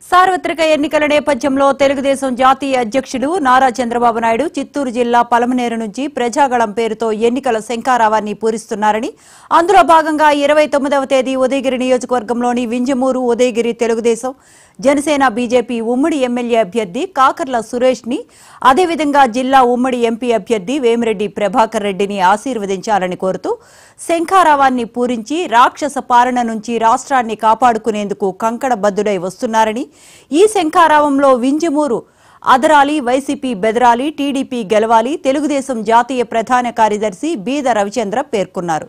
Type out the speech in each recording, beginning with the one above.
సార్వత్రిక ఎన్నికల నేపథ్యంలో తెలుగుదేశం జాతీయ అధ్యక్షులు నారా చంద్రబాబు నాయుడు చిత్తూరు జిల్లా పలమనేరు నుంచి ప్రజాగళం పేరుతో ఎన్నికల శంఖారావాన్ని పూరిస్తున్నారని అందులో భాగంగా ఇరవై తొమ్మిదవ తేదీ ఉదయగిరి నియోజకవర్గంలోని వింజమూరు ఉదయగిరి తెలుగుదేశం జనసేన బీజేపీ ఉమ్మడి ఎమ్మెల్యే అభ్యర్థి కాకర్ల సురేష్ ని అదేవిధంగా జిల్లా ఉమ్మడి ఎంపీ అభ్యర్థి వేమిరెడ్డి ప్రభాకర్ రెడ్డిని ఆశీర్వదించాలని కోరుతూ శంఖారావాన్ని పూరించి రాక్షస పాలన నుంచి రాష్ట్రాన్ని కాపాడుకునేందుకు కంకణబద్దుడై వస్తున్నారని ఈ శంఖారావంలో వింజమూరు అదరాలి వైసీపీ బెదరాలి టీడీపీ గెలవాలి తెలుగుదేశం జాతీయ ప్రధాన కార్యదర్శి బీద రవిచంద్ర పేర్కొన్నారు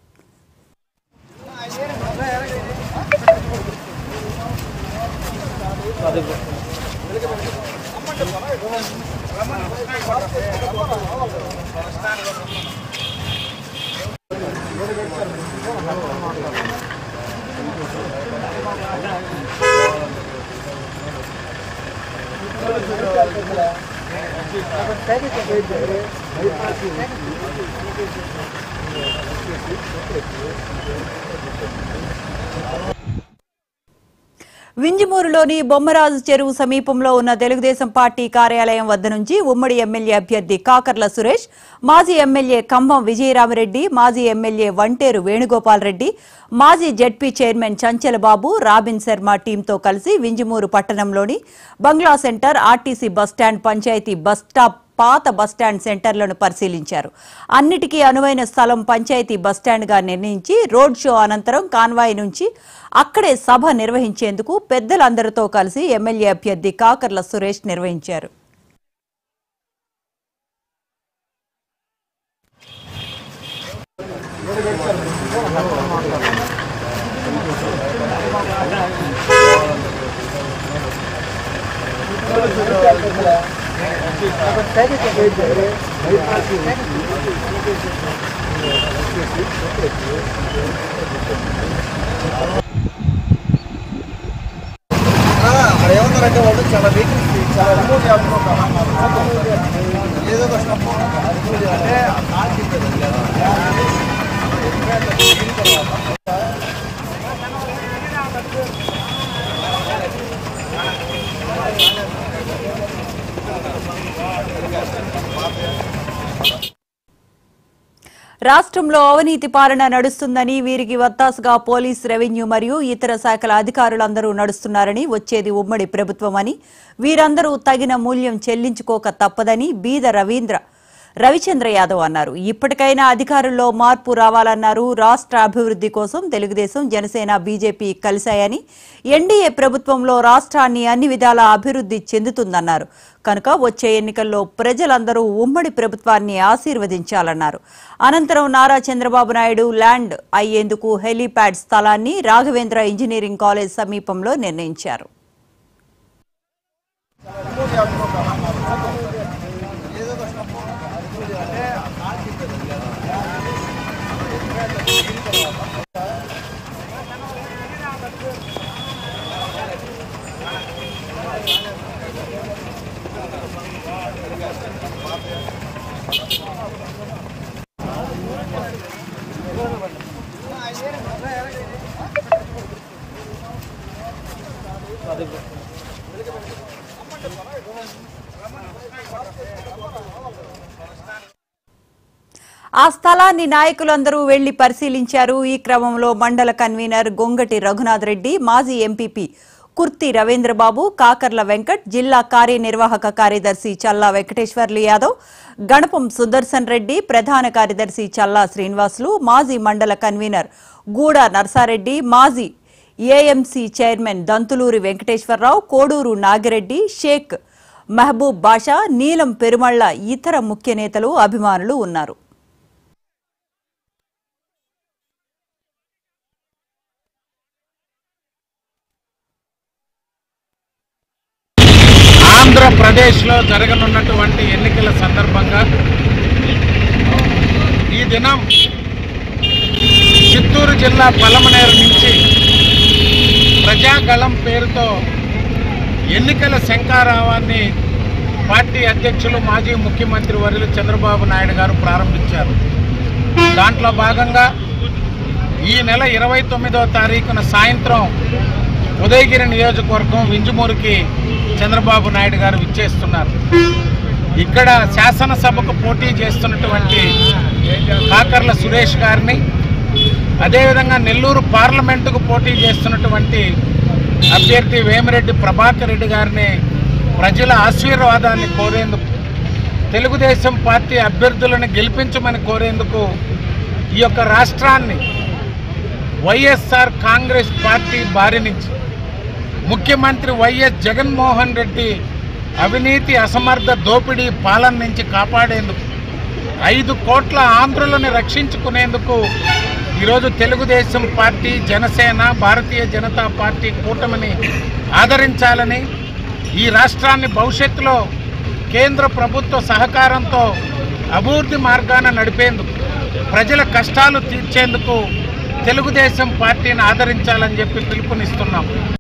వింజమూరులోని బొమ్మరాజు చెరువు సమీపంలో ఉన్న తెలుగుదేశం పార్టీ కార్యాలయం వద్ద నుంచి ఉమ్మడి ఎమ్మెల్యే అభ్యర్థి కాకర్ల సురేష్ మాజీ ఎమ్మెల్యే కంభం విజయరామరెడ్డి మాజీ ఎమ్మెల్యే వంటేరు వేణుగోపాల్ రెడ్డి మాజీ ZP chairman Chanchalababu Robin Sharma టీంతో కలిసి వింజమూరు పట్టణంలోని బంగ్లా center RTC bus stand panchayat bus stop పాత బస్టాండ్ సెంటర్లను పరిశీలించారు అన్నిటికీ అనువైన స్థలం పంచాయతీ బస్టాండ్గా నిర్ణయించి రోడ్ షో అనంతరం కాన్వాయ్ నుంచి అక్కడే సభ నిర్వహించేందుకు పెద్దలందరితో కలిసి ఎమ్మెల్యే అభ్యర్థి కాకర్ల సురేష్ నిర్వహించారు అక్కడ ఏమన్నారంటే వాళ్ళు చాలా వెహికల్స్ చాలా రిమూవ్ చేస్తున్నారు ఏదో ఒక స్టప్ అంటే ఆ కార్ తిప్పేది లేదా? రాష్ట్రంలో అవినీతి పాలన నడుస్తుందని వీరికి వత్తాసుగా పోలీస్ రెవెన్యూ మరియు ఇతర శాఖల అధికారులందరూ నడుస్తున్నారని వచ్చేది ఉమ్మడి ప్రభుత్వమని వీరందరూ తగిన మూల్యం చెల్లించుకోక తప్పదని బీద రవీంద్ర రవిచంద్ర యాదవ్ అన్నారు ఇప్పటికైనా అధికారుల్లో మార్పు రావాలన్నారు రాష్ట్ర అభివృద్ధి కోసం తెలుగుదేశం జనసేన బీజేపీ కలిశాయని ఎన్డీఏ ప్రభుత్వంలో రాష్ట్రాన్ని అన్ని విధాలా అభివృద్ధి చెందుతుందన్నారు కనుక వచ్చే ఎన్నికల్లో ప్రజలందరూ ఉమ్మడి ప్రభుత్వాన్ని ఆశీర్వదించాలన్నారు అనంతరం నారా చంద్రబాబు నాయుడు ల్యాండ్ అయ్యేందుకు హెలీప్యాడ్ స్థలాన్ని రాఘవేంద్ర ఇంజనీరింగ్ కాలేజ్ సమీపంలో నిర్ణయించారు రిమూవ్ చేస్తున్నారు ఏదో ఒక స్టప్ అంటే ఆ కార్ తిప్పేది లేదా? ఆ స్థలాన్ని నాయకులందరూ వెళ్లి పరిశీలించారు ఈ క్రమంలో మండల కన్వీనర్ గొంగటి రఘునాథ్ రెడ్డి మాజీ ఎంపీపీ కుర్తి రవీంద్రబాబు కాకర్ల వెంకట్ జిల్లా కార్యనిర్వాహక కార్యదర్శి చల్లా వెంకటేశ్వర్లు యాదవ్ గణపం సుదర్శన్ రెడ్డి ప్రధాన కార్యదర్శి చల్లా శ్రీనివాసులు మాజీ మండల కన్వీనర్ గూడ నర్సారెడ్డి మాజీ ఏఎంసీ చైర్మన్ దంతులూరి వెంకటేశ్వరరావు కోడూరు నాగిరెడ్డి షేక్ మహబూబ్ బాషా నీలం పెరుమళ్ల ఇతర ముఖ్య నేతలు అభిమానులు ఉన్నారు ఆంధ్రప్రదేశ్లో జరగనున్నటువంటి ఎన్నికల సందర్భంగా ఈ దినం చిత్తూరు జిల్లా పలమనేరు నుంచి ప్రజాగళం పేరుతో ఎన్నికల శంకారావాన్ని పార్టీ అధ్యక్షులు మాజీ ముఖ్యమంత్రి వర్యులు చంద్రబాబు నాయుడు గారు ప్రారంభించారు దాంట్లో భాగంగా ఈ నెల ఇరవై తొమ్మిదవ తారీఖున సాయంత్రం ఉదయగిరి నియోజకవర్గం వింజమూరికి చంద్రబాబు నాయుడు గారు విచ్చేస్తున్నారు ఇక్కడ శాసనసభకు పోటీ చేస్తున్నటువంటి కాకర్ల సురేష్ గారిని అదేవిధంగా నెల్లూరు పార్లమెంటుకు పోటీ చేస్తున్నటువంటి అభ్యర్థి వేమిరెడ్డి ప్రభాకర్ రెడ్డి గారిని ప్రజల ఆశీర్వాదాన్ని కోరేందుకు తెలుగుదేశం పార్టీ అభ్యర్థులను గెలిపించమని కోరేందుకు ఈ యొక్క రాష్ట్రాన్ని వైఎస్ఆర్ కాంగ్రెస్ పార్టీ బారి నుంచి ముఖ్యమంత్రి వైఎస్ జగన్మోహన్ రెడ్డి అవినీతి అసమర్థ దోపిడీ పాలన నుంచి కాపాడేందుకు ఐదు కోట్ల ఆంధ్రులను రక్షించుకునేందుకు ఈరోజు తెలుగుదేశం పార్టీ జనసేన భారతీయ జనతా పార్టీ కూటమిని ఆదరించాలని ఈ రాష్ట్రాన్ని భవిష్యత్తులో కేంద్ర ప్రభుత్వ సహకారంతో అభివృద్ధి మార్గాన నడిపేందుకు ప్రజల కష్టాలు తీర్చేందుకు తెలుగుదేశం పార్టీని ఆదరించాలని చెప్పి పిలుపునిస్తున్నాం